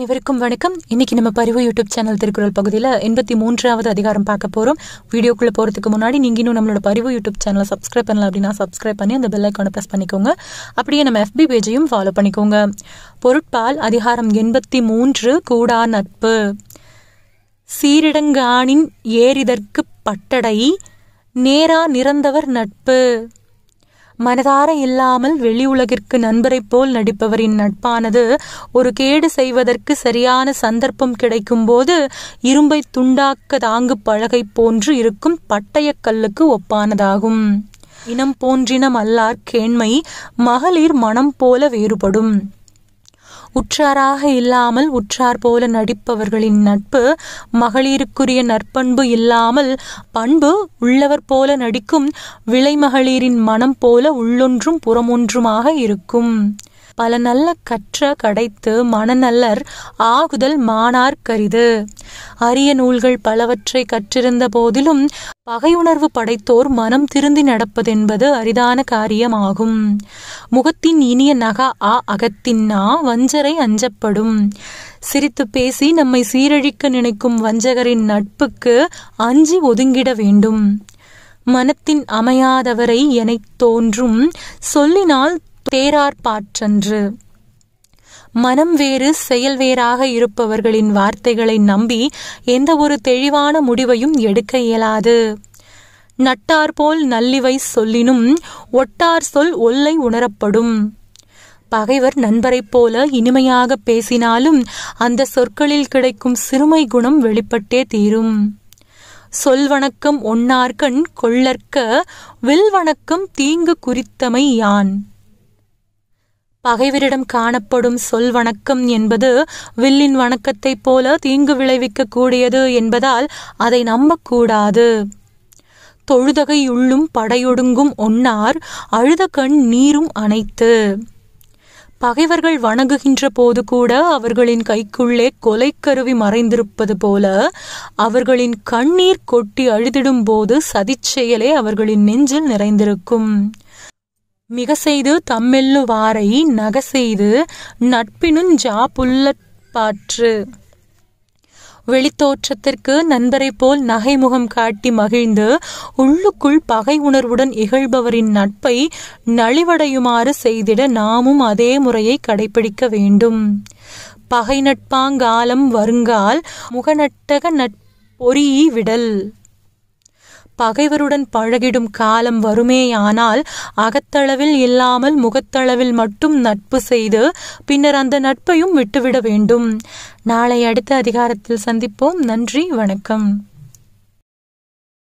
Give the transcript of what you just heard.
அனைவருக்கும் வணக்கம் இன்னைக்கு நம்ம பரிவு யூடியூப் சேனல் திருக்குறள் பகுதியில் எண்பத்தி மூன்றாவது அதிகாரம் பார்க்க போகிறோம் வீடியோக்குள்ளே போகிறதுக்கு முன்னாடி நீங்கள் இன்னும் நம்மளோட பரிவு யூடியூப் சேனலை சப்ஸ்கிரைப் பண்ணல அப்படின்னா சப்ஸ்கிரைப் பண்ணி அந்த பெல் ஐக்கானை ப்ரெஸ் பண்ணிக்கோங்க அப்படியே நம்ம எஃபி பேஜையும் ஃபாலோ பண்ணிக்கோங்க பொருட்பால் அதிகாரம் எண்பத்தி மூன்று கூடா நட்பு சீரிடங்கானின் ஏறிதற்கு பட்டடை நேரா நிறந்தவர் நட்பு மனதார இல்லாமல் வெளி உலகிற்கு நண்பரைப் போல் நடிப்பவரின் நட்பானது ஒரு கேடு செய்வதற்கு சரியான சந்தர்ப்பம் கிடைக்கும்போது இரும்பை துண்டாக்க தாங்கு பழகை போன்று இருக்கும் பட்டயக் கல்லுக்கு ஒப்பானதாகும் இனம் போன்றினம் அல்லார் கேண்மை மகளிர் மனம் போல வேறுபடும் உற்றாராக இல்லாமல் உற்றார் போல நடிப்பவர்களின் நட்பு மகளிருக்குரிய நற்பண்பு இல்லாமல் பண்பு உள்ளவர் போல நடிக்கும் விளைமகளிரின் மனம் போல உள்ளொன்றும் புறமொன்றுமாக இருக்கும் பல நல்ல கற்ற கடைத்து மனநல்லர் ஆகுதல் மானார் கரிது அரிய நூல்கள் பலவற்றை கற்றிருந்த போதிலும் பகையுணர்வு படைத்தோர் மனம் திருந்தி நடப்பதென்பது அரிதான காரியமாகும் முகத்தின் இனிய நகா ஆ அகத்தின்னா வஞ்சரை அஞ்சப்படும் சிரித்து பேசி நம்மை சீரழிக்க நினைக்கும் வஞ்சகரின் நட்புக்கு அஞ்சி ஒதுங்கிட வேண்டும் மனத்தின் அமையாதவரை எனத் தோன்றும் சொல்லினால் தேரார்பாற்றன்று மனம் வேறு செயல் வேறாக இருப்பவர்களின் வார்த்தைகளை நம்பி எந்த ஒரு தெளிவான முடிவையும் எடுக்க இயலாது நட்டார் போல் நல்லிவை சொல்லினும் ஒட்டார் சொல் ஒல்லை உணரப்படும் பகைவர் நண்பரைப் போல இனிமையாக பேசினாலும் அந்த சொற்களில் கிடைக்கும் சிறுமை குணம் வெளிப்பட்டே தீரும் சொல் வணக்கம் ஒன்னார்கண் கொள்ளற்க வில் வணக்கம் தீங்கு குறித்தமை யான் பகைவரிடம் காணப்படும் சொல் வணக்கம் என்பது வில்லின் வணக்கத்தைப் போல தீங்கு விளைவிக்க கூடியது என்பதால் அதை நம்பக்கூடாது தொழுதகை உள்ளும் படையொடுங்கும் ஒன்னார் அழுத கண் நீரும் அனைத்து பகைவர்கள் வணங்குகின்ற போது கூட அவர்களின் கைக்குள்ளே கொலைக்கருவி மறைந்திருப்பது போல அவர்களின் கண்ணீர் கொட்டி அழுதிடும் போது சதிச்செயலே அவர்களின் நெஞ்சில் நிறைந்திருக்கும் மிக செய்து தம்மெல்லுவாரை நக செய்து நட்பினுஞ் ஜாப்புள்ளப்பாற்று வெளித்தோற்றத்திற்கு நண்பரைப் போல் நகைமுகம் காட்டி மகிழ்ந்து உள்ளுக்குள் பகை உணர்வுடன் இகழ்பவரின் நட்பை நலிவடையுமாறு செய்திட நாமும் அதே முறையை கடைபிடிக்க வேண்டும் பகை நட்பாங்காலம் வருங்கால் முகநட்டக நட்பொறி விடல் பகைவருடன் பழகிடும் காலம் வருமேயானால் அகத்தளவில் இல்லாமல் முகத்தளவில் மட்டும் நட்பு செய்து பின்னர் அந்த நட்பையும் விட்டுவிட வேண்டும் நாளை அடுத்த அதிகாரத்தில் சந்திப்போம் நன்றி வணக்கம்